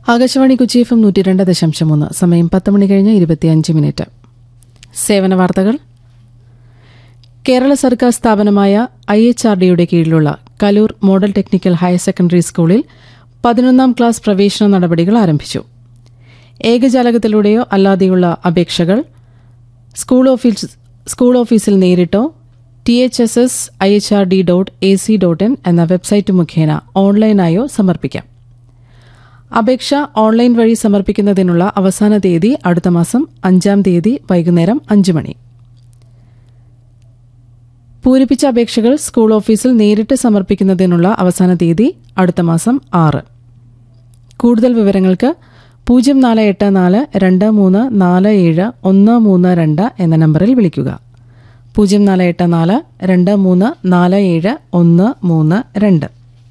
Akashvani Kochi F M നൂറ്റി രണ്ട് ദശാംശം മൂന്ന് സമയം പത്ത് മണി കഴിഞ്ഞ് ഇരുപത്തിയഞ്ച് മിനിറ്റ് സേവന വാർത്തകൾ കേരള സർക്കാർ സ്ഥാപനമായ ഐ എച്ച് ആർ ഡിയുടെ കീഴിലുള്ള Kaloor model technical higher secondary സ്കൂളിൽ പതിനൊന്നാം ക്ലാസ് പ്രവേശന നടപടികൾ ആരംഭിച്ചു ഏകജാലകത്തിലൂടെയോ അല്ലാതെയുള്ള അപേക്ഷകൾ സ്കൂൾ ഓഫീസ് സ്കൂൾ ഓഫീസിൽ നേരിട്ടോ T H S S I H R D dot A C dot in എന്ന വെബ്സൈറ്റ് മുഖേന ഓൺലൈനായോ സമർപ്പിക്കാം അപേക്ഷ ഓൺലൈൻ വഴി സമർപ്പിക്കുന്നതിനുള്ള അവസാന തീയതി അടുത്ത മാസം അഞ്ചാം തീയതി വൈകുന്നേരം അഞ്ച് മണി പൂരിപ്പിച്ച അപേക്ഷകൾ സ്കൂൾ ഓഫീസിൽ നേരിട്ട് സമർപ്പിക്കുന്നതിനുള്ള അവസാന തീയതി അടുത്ത മാസം ആറ് കൂടുതൽ വിവരങ്ങൾക്ക് പൂജ്യം നാല് എട്ട് നാല് രണ്ട് മൂന്ന് നാല് ഏഴ് ഒന്ന് മൂന്ന് രണ്ട് എന്ന നമ്പറിൽ വിളിക്കുക പൂജ്യം നാല് എട്ട് നാല് രണ്ട് മൂന്ന് നാല് ഏഴ് ഒന്ന് മൂന്ന് രണ്ട്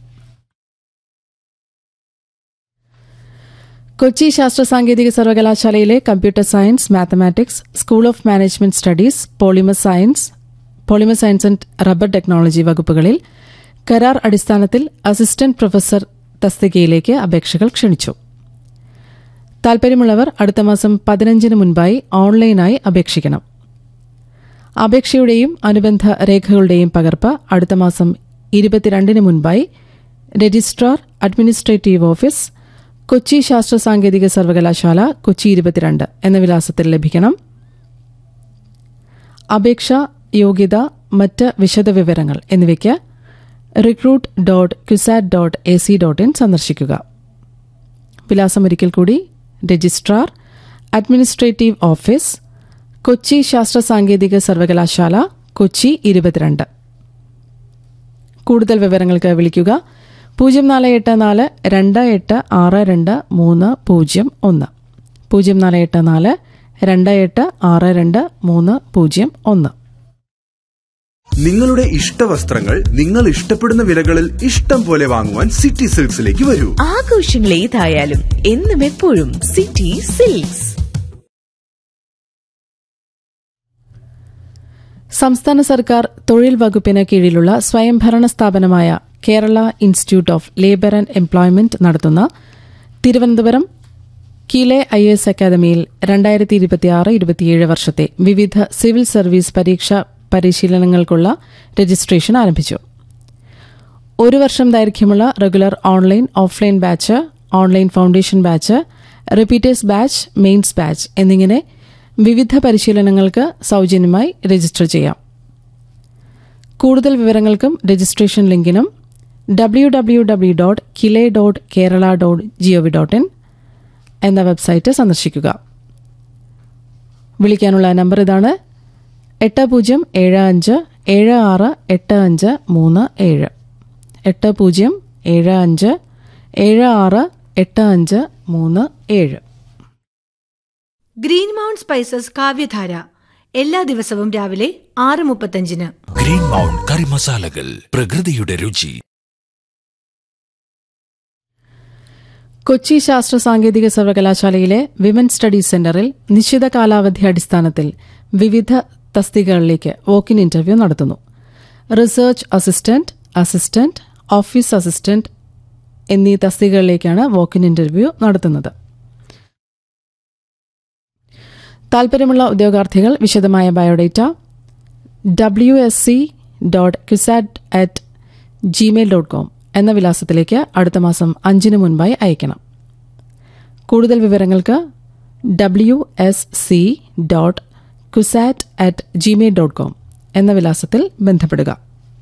കൊച്ചി ശാസ്ത്ര സാങ്കേതിക സർവകലാശാലയിലെ computer science mathematics school of management studies polymer science polymer science and rubber technology വകുപ്പുകളിൽ കരാർ അടിസ്ഥാനത്തിൽ അസിസ്റ്റന്റ് പ്രൊഫസർ തസ്തികയിലേക്ക് അപേക്ഷകൾ ക്ഷണിച്ചു താൽപര്യമുള്ളവർ അടുത്ത മാസം പതിനഞ്ചിന് മുൻപായി ഓൺലൈനായി അപേക്ഷിക്കണം അപേക്ഷയുടെയും അനുബന്ധ രേഖകളുടെയും പകർപ്പ് അടുത്ത മാസം ഇരുപത്തിരണ്ടിന് മുൻപായി രജിസ്ട്രാർ അഡ്മിനിസ്ട്രേറ്റീവ് ഓഫീസ് കൊച്ചി ശാസ്ത്ര സാങ്കേതിക സർവകലാശാല കൊച്ചി ഇരുപത്തിരണ്ട് എന്ന വിലാസത്തിൽ ലഭിക്കണം അപേക്ഷ യോഗ്യത മറ്റ് വിശദവിവരങ്ങൾ എന്നിവയ്ക്ക് recruit dot CUSAT dot A C dot in സന്ദർശിക്കുക വിലാസം ഒരിക്കൽ കൂടി രജിസ്ട്രാർ അഡ്മിനിസ്ട്രേറ്റീവ് ഓഫീസ് കൊച്ചി ശാസ്ത്ര സാങ്കേതിക സർവകലാശാല കൊച്ചി ഇരുപത്തിരണ്ട് കൂടുതൽ വിവരങ്ങൾക്ക് വിളിക്കുക പൂജ്യം നാല് എട്ട് നാല് രണ്ട് എട്ട് ആറ് രണ്ട് മൂന്ന് പൂജ്യം ഒന്ന് പൂജ്യം നാല് എട്ട് നാല് രണ്ട് എട്ട് ആറ് രണ്ട് മൂന്ന് പൂജ്യം ഒന്ന് നിങ്ങളുടെ ഇഷ്ട വസ്ത്രങ്ങൾ നിങ്ങൾ ഇഷ്ടപ്പെടുന്ന വിലകളിൽ ഇഷ്ടം പോലെ വാങ്ങുവാൻ സിറ്റി സിൽക്സിലേക്ക് വരൂ ആഘോഷങ്ങൾ ഏതായാലും എന്നും എപ്പോഴും സിറ്റി സിൽക്സ് സംസ്ഥാന സർക്കാർ തൊഴിൽ വകുപ്പിന് കീഴിലുള്ള സ്വയംഭരണ സ്ഥാപനമായ Kerala institute of labour and employment നടത്തുന്ന തിരുവനന്തപുരം കിലെ ഐ എസ് അക്കാദമിയിൽ രണ്ടായിരത്തി ഇരുപത്തിയാറ് ഇരുപത്തിയേഴ് വർഷത്തെ വിവിധ സിവിൽ സർവീസ് പരീക്ഷാ പരിശീലനങ്ങൾക്കുള്ള രജിസ്ട്രേഷൻ ആരംഭിച്ചു ഒരു വർഷം ദൈർഘ്യമുള്ള regular online offline batch online foundation batch repeaters batch mains batch എന്നിങ്ങനെ വിവിധ പരിശീലനങ്ങൾക്ക് സൗജന്യമായി രജിസ്റ്റർ ചെയ്യാം കൂടുതൽ വിവരങ്ങൾക്കും രജിസ്ട്രേഷൻ ലിങ്കിനും W W W dot KILE dot Kerala dot G O V dot in എന്ന വെബ്സൈറ്റ് സന്ദർശിക്കുക വിളിക്കാനുള്ള നമ്പർ ഇതാണ് എട്ട് പൂജ്യം ഏഴ് അഞ്ച് ഏഴ് ആറ് എട്ട് അഞ്ച് മൂന്ന് ഏഴ് എട്ട് പൂജ്യം ഏഴ് അഞ്ച് ഏഴ് ആറ് എട്ട് അഞ്ച് മൂന്ന് ഏഴ് ഗ്രീൻ മൗണ്ട് സ്പൈസസ് കാവ്യധാര എല്ലാ ദിവസവും രാവിലെ ആറ് മുപ്പത്തഞ്ചിന് ഗ്രീൻ മൗണ്ട് കറി മസാലകൾ പ്രകൃതിയുടെ രുചി കൊച്ചി ശാസ്ത്ര സാങ്കേതിക സർവകലാശാലയിലെ വിമൻ സ്റ്റഡീസ് സെന്ററിൽ നിശ്ചിത കാലാവധി അടിസ്ഥാനത്തിൽ വിവിധ തസ്തികകളിലേക്ക് വോക്കിൻ ഇന്റർവ്യൂ നടത്തുന്നു research assistant assistant office assistant എന്നീ തസ്തികകളിലേക്കാണ് വോക്കിൻ ഇന്റർവ്യൂ നടത്തുന്നത് താൽപര്യമുള്ള ഉദ്യോഗാർത്ഥികൾ വിശദമായ biodata W S C dot CUSAT at Gmail dot com എന്ന വിലാസത്തിലേക്ക് അടുത്ത മാസം അഞ്ചിന് മുൻപായി അയക്കണം കൂടുതൽ വിവരങ്ങൾക്ക് W S C dot CUSAT at Gmail dot com എന്ന വിലാസത്തിൽ ബന്ധപ്പെടുക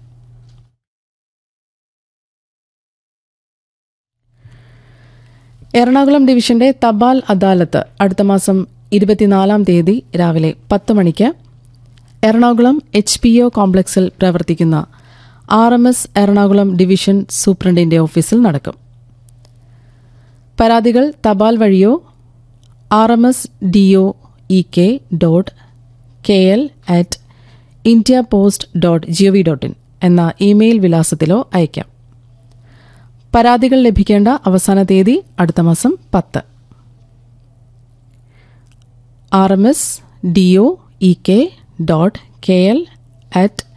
എറണാകുളം ഡിവിഷന്റെ തപാൽ അദാലത്ത് അടുത്ത മാസം ഇരുപത്തിനാലാം തീയതി രാവിലെ പത്ത് മണിക്ക് എറണാകുളം എച്ച് പി ഒ കോംപ്ലക്സിൽ പ്രവർത്തിക്കുന്ന R M S Ernakulam division സൂപ്രണ്ടിന്റെ ഓഫീസിൽ നടക്കും പരാതികൾ തപാൽ വഴിയോ R M S D O E K dot K L at India post dot G O V dot in എന്ന ഇമെയിൽ വിലാസത്തിലോ അയക്കാം പരാതികൾ ലഭിക്കേണ്ട അവസാന തീയതി അടുത്ത മാസം പത്ത് R M S D O E K dot K L at